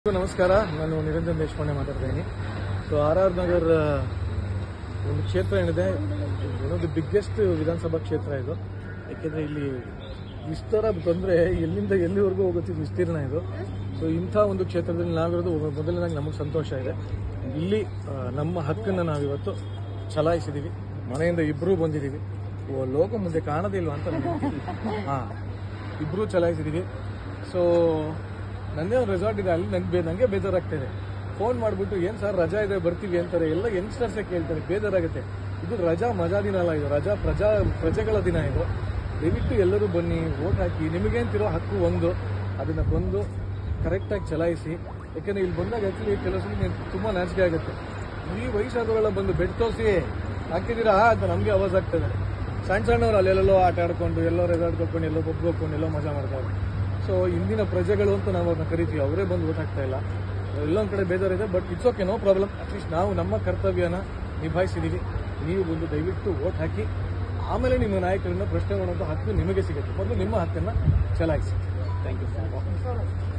ಎಲ್ರಿಗೂ ನಮಸ್ಕಾರ ನಾನು ನಿರಂಜನ್ ದೇಶಪಾಂಡೆ ಮಾತಾಡ್ತಾ ಇದ್ದೀನಿ ಸೊ ಆರ್ ಆರ್ ನಗರ್ ಆ, ಒಂದು ಕ್ಷೇತ್ರ ಏನಿದೆ ಒನ್ ಆಫ್ ದಿ ಬಿಗ್ಗೆಸ್ಟ್ ವಿಧಾನಸಭಾ ಕ್ಷೇತ್ರ ಇದು ಯಾಕೆಂದರೆ ಇಲ್ಲಿ ವಿಸ್ತಾರ ತೊಂದರೆ ಎಲ್ಲಿಂದ ಎಲ್ಲಿವರೆಗೂ ಹೋಗುತ್ತೆ ವಿಸ್ತೀರ್ಣ ಇದು ಸೊ ಇಂಥ ಒಂದು ಕ್ಷೇತ್ರದಲ್ಲಿ ನಾವಿರೋದು ಒಬ್ಬ- ಮೊದಲನೇದಾಗಿ ನಮಗೆ ಸಂತೋಷ ಇದೆ ಇಲ್ಲಿ ಆ, ನಮ್ಮ ಹಕ್ಕನ್ನು ನಾವಿವತ್ತು ಚಲಾಯಿಸಿದ್ದೀವಿ ಮನೆಯಿಂದ ಇಬ್ಬರೂ ಬಂದಿದ್ದೀವಿ ಓ ಲೋಕ ಮುಂದೆ ಕಾಣದೇ ಇಲ್ವಾ ಅಂತ ಹಾಂ ಇಬ್ಬರೂ ಚಲಾಯಿಸಿದ್ದೀವಿ ಸೊ ನನ್ನೇ ಒಂದು ರೆಸಾರ್ಟ್ ಇದೆ ಅಲ್ಲಿ ನಂಗೆ ಬೇ ನನಗೆ ಬೇಜಾರಾಗ್ತಿದೆ ಫೋನ್ ಮಾಡಿಬಿಟ್ಟು ಏನು ಸರ್ ರಜಾ ಇದೆ ಬರ್ತೀವಿ ಅಂತಾರೆ ಎಲ್ಲ ಯಂಗ್ಸ್ಟರ್ಸೇ ಕೇಳ್ತಾರೆ ಬೇಜಾರಾಗುತ್ತೆ ಇದು ರಜಾ ಮಜಾ ದಿನ ಅಲ್ಲ ಇದು ರಜಾ ಪ್ರಜಾ ಪ್ರಜೆಗಳ ದಿನ ಇದು ದಯವಿಟ್ಟು ಎಲ್ಲರೂ ಬನ್ನಿ ವೋಟ್ ಹಾಕಿ ನಿಮಗೇಂತಿರೋ ಹಕ್ಕು ಒಂದು ಅದನ್ನು ಬಂದು ಕರೆಕ್ಟಾಗಿ ಚಲಾಯಿಸಿ ಯಾಕಂದರೆ ಇಲ್ಲಿ ಬಂದಾಗ ಆ್ಯಕ್ಚುಲಿ ಕೆಲವು ಸಲ ನೀವು ತುಂಬ ನಾಚಿಕೆ ಆಗುತ್ತೆ ಈ ವಯಸ್ಸಾದವರೆಲ್ಲ ಬಂದು ಬೆಡ್ ತೋರಿಸಿ ಹಾಕಿದ್ದೀರಾ ಅಂತ ನಮಗೆ ಆವಾಜ್ ಆಗ್ತದೆ ಸಣ್ಣ ಸಣ್ಣವ್ರು ಅಲ್ಲೆಲ್ಲೋ ಆಟ ಆಡ್ಕೊಂಡು ಎಲ್ಲೋ ರೆಸಾರ್ಟ್ ಹೋಗ್ಕೊಂಡು ಎಲ್ಲೋ ಪಬ್ಗೆ ಹೋಗ್ಕೊಂಡು ಎಲ್ಲೋ ಮಜಾ ಮಾಡ್ತಾರೆ ಸೊ ಇಂದಿನ ಪ್ರಜೆಗಳು ಅಂತ ನಾವು ಅವ್ರನ್ನ ಕರಿತೀವಿ ಅವರೇ ಬಂದು ಓಟ್ ಹಾಕ್ತಾ ಇಲ್ಲ ಎಲ್ಲೊಂದ್ ಕಡೆ ಬೇಜಾರಿದೆ but it's okay no problem at least ನಾವು ನಮ್ಮ ಕರ್ತವ್ಯನ ನಿಭಾಯಿಸಿದೀವಿ ನೀವು ಬಂದು ದಯವಿಟ್ಟು ಓಟ್ ಹಾಕಿ ಆಮೇಲೆ ನಿಮ್ಮ ನಾಯಕರನ್ನ ಪ್ರಶ್ನೆ ಮಾಡುವಂಥ ಹಕ್ಕು ನಿಮಗೆ ಸಿಗುತ್ತೆ ಮೊದಲು ನಿಮ್ಮ ಹಕ್ಕನ್ನು ಚಲಾಯಿಸಿ ಥ್ಯಾಂಕ್ ಯು